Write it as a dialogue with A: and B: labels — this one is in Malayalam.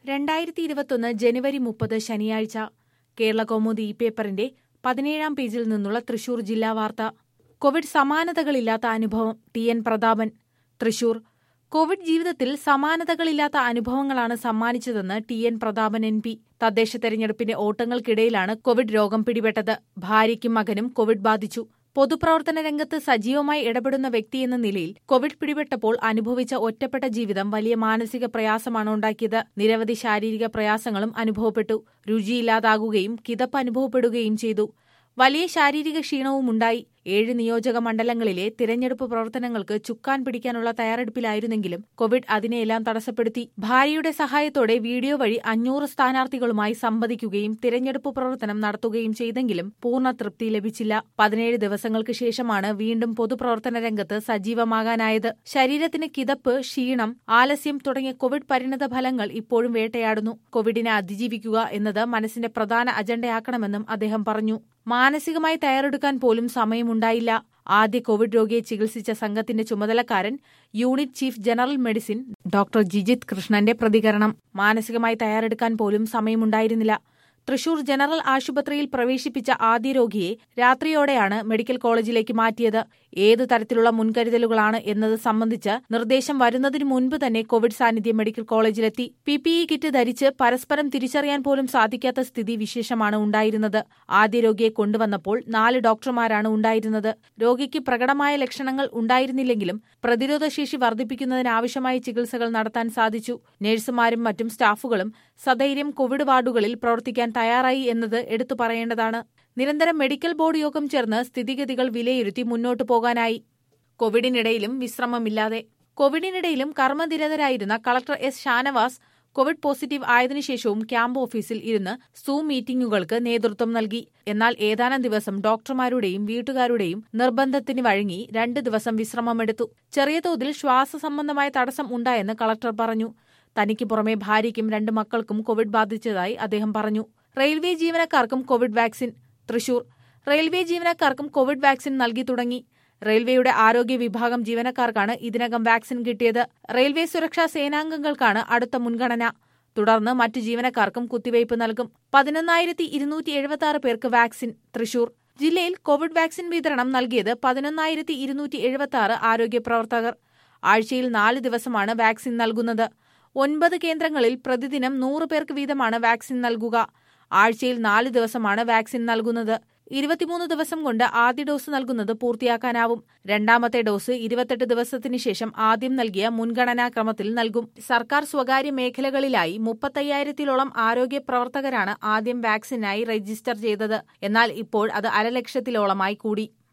A: രണ്ടായിരത്തി ഇരുപത്തൊന്ന് ജനുവരി മുപ്പത് ശനിയാഴ്ച കേരള കൗമുദി ഈ പേപ്പറിന്റെ പതിനേഴാം പേജിൽ നിന്നുള്ള തൃശൂർ ജില്ലാ വാർത്ത കോവിഡ് സമാനതകളില്ലാത്ത അനുഭവം T N Prathapan Thrissur Covid ജീവിതത്തിൽ സമാനതകളില്ലാത്ത അനുഭവങ്ങളാണ് സമ്മാനിച്ചതെന്ന് T N Prathapan N P തദ്ദേശ തെരഞ്ഞെടുപ്പിന്റെ ഓട്ടങ്ങൾക്കിടയിലാണ് കോവിഡ് രോഗം പിടിപെട്ടത് ഭാര്യയ്ക്കും മകനും കോവിഡ് ബാധിച്ചു പൊതുപ്രവർത്തന രംഗത്ത് സജീവമായി ഇടപെടുന്ന വ്യക്തിയെന്ന നിലയിൽ കോവിഡ് പിടിപെട്ടപ്പോൾ അനുഭവിച്ച ഒറ്റപ്പെട്ട ജീവിതം വലിയ മാനസിക പ്രയാസമാണ് ഉണ്ടാക്കിയത് നിരവധി ശാരീരിക പ്രയാസങ്ങളും അനുഭവപ്പെട്ടു രുചിയില്ലാതാകുകയും കിതപ്പ് അനുഭവപ്പെടുകയും ചെയ്തു വലിയ ശാരീരിക ക്ഷീണവും ഉണ്ടായി ഏഴ് നിയോജക മണ്ഡലങ്ങളിലെ തിരഞ്ഞെടുപ്പ് പ്രവർത്തനങ്ങൾക്ക് ചുക്കാൻ പിടിക്കാനുള്ള തയ്യാറെടുപ്പിലായിരുന്നെങ്കിലും കോവിഡ് അതിനെയെല്ലാം തടസ്സപ്പെടുത്തി ഭാര്യയുടെ സഹായത്തോടെ വീഡിയോ വഴി അഞ്ഞൂറ് സ്ഥാനാർത്ഥികളുമായി സംവദിക്കുകയും തിരഞ്ഞെടുപ്പ് പ്രവർത്തനം നടത്തുകയും ചെയ്തെങ്കിലും പൂർണ്ണ തൃപ്തി ലഭിച്ചില്ല പതിനേഴ് ദിവസങ്ങൾക്ക് ശേഷമാണ് വീണ്ടും പൊതുപ്രവർത്തന രംഗത്ത് സജീവമാകാനായത് ശരീരത്തിന് കിതപ്പ് ക്ഷീണം ആലസ്യം തുടങ്ങിയ കോവിഡ് പരിണത ഫലങ്ങൾ ഇപ്പോഴും വേട്ടയാടുന്നു കോവിഡിനെ അതിജീവിക്കുക എന്നത് മനസ്സിന്റെ പ്രധാന അജണ്ടയാക്കണമെന്നും അദ്ദേഹം പറഞ്ഞു മാനസികമായി തയ്യാറെടുക്കാൻ പോലും സമയമുണ്ടായില്ല ആദ്യ കോവിഡ് രോഗിയെ ചികിത്സിച്ച സംഘത്തിന്റെ ചുമതലക്കാരൻ unit chief general medicine doctor Jijith കൃഷ്ണന്റെ പ്രതികരണം മാനസികമായി തയ്യാറെടുക്കാൻ പോലും സമയമുണ്ടായിരുന്നില്ല തൃശൂർ ജനറൽ ആശുപത്രിയിൽ പ്രവേശിപ്പിച്ച ആദ്യ രോഗിയെ രാത്രിയോടെയാണ് മെഡിക്കൽ കോളേജിലേക്ക് മാറ്റിയത് ഏത് തരത്തിലുള്ള മുൻകരുതലുകളാണ് എന്നത് സംബന്ധിച്ച് നിർദ്ദേശം വരുന്നതിനു മുൻപ് തന്നെ കോവിഡ് സാന്നിധ്യം മെഡിക്കൽ കോളേജിലെത്തി പിപിഇ കിറ്റ് ധരിച്ച് പരസ്പരം തിരിച്ചറിയാൻ പോലും സാധിക്കാത്ത സ്ഥിതി വിശേഷമാണ് ഉണ്ടായിരുന്നത് ആദ്യ രോഗിയെ കൊണ്ടുവന്നപ്പോൾ നാല് ഡോക്ടർമാരാണ് ഉണ്ടായിരുന്നത് രോഗിക്ക് പ്രകടമായ ലക്ഷണങ്ങൾ ഉണ്ടായിരുന്നില്ലെങ്കിലും പ്രതിരോധശേഷി വർദ്ധിപ്പിക്കുന്നതിനാവശ്യമായ ചികിത്സകൾ നടത്താൻ സാധിച്ചു നഴ്സുമാരും മറ്റും സ്റ്റാഫുകളും സധൈര്യം കോവിഡ് വാർഡുകളിൽ പ്രവർത്തിക്കാൻ തയ്യാറായി എന്നത് എടുത്തു പറയേണ്ടതാണ് നിരന്തരം മെഡിക്കൽ ബോർഡ് യോഗം ചേർന്ന് സ്ഥിതിഗതികൾ വിലയിരുത്തി മുന്നോട്ടു പോകാനായി കോവിഡിനിടയിലും വിശ്രമമില്ലാതെ കോവിഡിനിടയിലും കർമ്മനിരതരായിരുന്ന collector S Shanavas Covid positive ആയതിനുശേഷവും ക്യാമ്പ് ഓഫീസിൽ ഇരുന്ന് സൂം മീറ്റിംഗുകൾക്ക് നേതൃത്വം നൽകി എന്നാൽ ഏതാനും ദിവസം ഡോക്ടർമാരുടെയും വീട്ടുകാരുടെയും നിർബന്ധത്തിന് വഴങ്ങി രണ്ട് ദിവസം വിശ്രമമെടുത്തു ചെറിയ തോതിൽ ശ്വാസ സംബന്ധമായ തടസ്സം ഉണ്ടായെന്ന് കളക്ടർ പറഞ്ഞു തനിക്ക് പുറമെ ഭാര്യയ്ക്കും രണ്ട് മക്കൾക്കും കോവിഡ് ബാധിച്ചതായി അദ്ദേഹം പറഞ്ഞു റെയിൽവേ ജീവനക്കാർക്കും കോവിഡ് വാക്സിൻ തൃശൂർ റെയിൽവേ ജീവനക്കാർക്കും കോവിഡ് വാക്സിൻ നൽകി തുടങ്ങി റെയിൽവേയുടെ ആരോഗ്യ വിഭാഗം ജീവനക്കാർക്കാണ് ഇതിനകം വാക്സിൻ കിട്ടിയത് റെയിൽവേ സുരക്ഷാ സേനാംഗങ്ങൾക്കാണ് അടുത്ത മുൻഗണന തുടർന്ന് മറ്റു ജീവനക്കാർക്കും കുത്തിവയ്പ് നൽകും പതിനൊന്നായിരത്തി ഇരുന്നൂറ്റി എഴുപത്തി ആറ് പേർക്ക് വാക്സിൻ തൃശൂർ ജില്ലയിൽ കോവിഡ് വാക്സിൻ വിതരണം നൽകിയത് പതിനൊന്നായിരത്തി ഇരുന്നൂറ്റി എഴുപത്തി ആറ് ആരോഗ്യ പ്രവർത്തകർ ആഴ്ചയിൽ നാല് ദിവസമാണ് വാക്സിൻ നൽകുന്നത് ഒൻപത് കേന്ദ്രങ്ങളിൽ പ്രതിദിനം നൂറ് പേർക്ക് വീതമാണ് വാക്സിൻ നൽകുക ആഴ്ചയിൽ നാല് ദിവസമാണ് വാക്സിൻ നൽകുന്നത് ഇരുപത്തിമൂന്ന് ദിവസം കൊണ്ട് ആദ്യ ഡോസ് നൽകുന്നത് പൂർത്തിയാക്കാനാവും രണ്ടാമത്തെ ഡോസ് ഇരുപത്തെട്ട് ദിവസത്തിന് ശേഷം ആദ്യം നൽകിയ മുൻഗണനാ ക്രമത്തിൽ നൽകും സർക്കാർ സ്വകാര്യ മേഖലകളിലായി മുപ്പത്തയ്യായിരത്തിലോളം ആരോഗ്യ പ്രവർത്തകരാണ് ആദ്യം വാക്സിനായി രജിസ്റ്റർ ചെയ്തത് എന്നാൽ ഇപ്പോൾ അത് അരലക്ഷത്തിലോളമായി കൂടി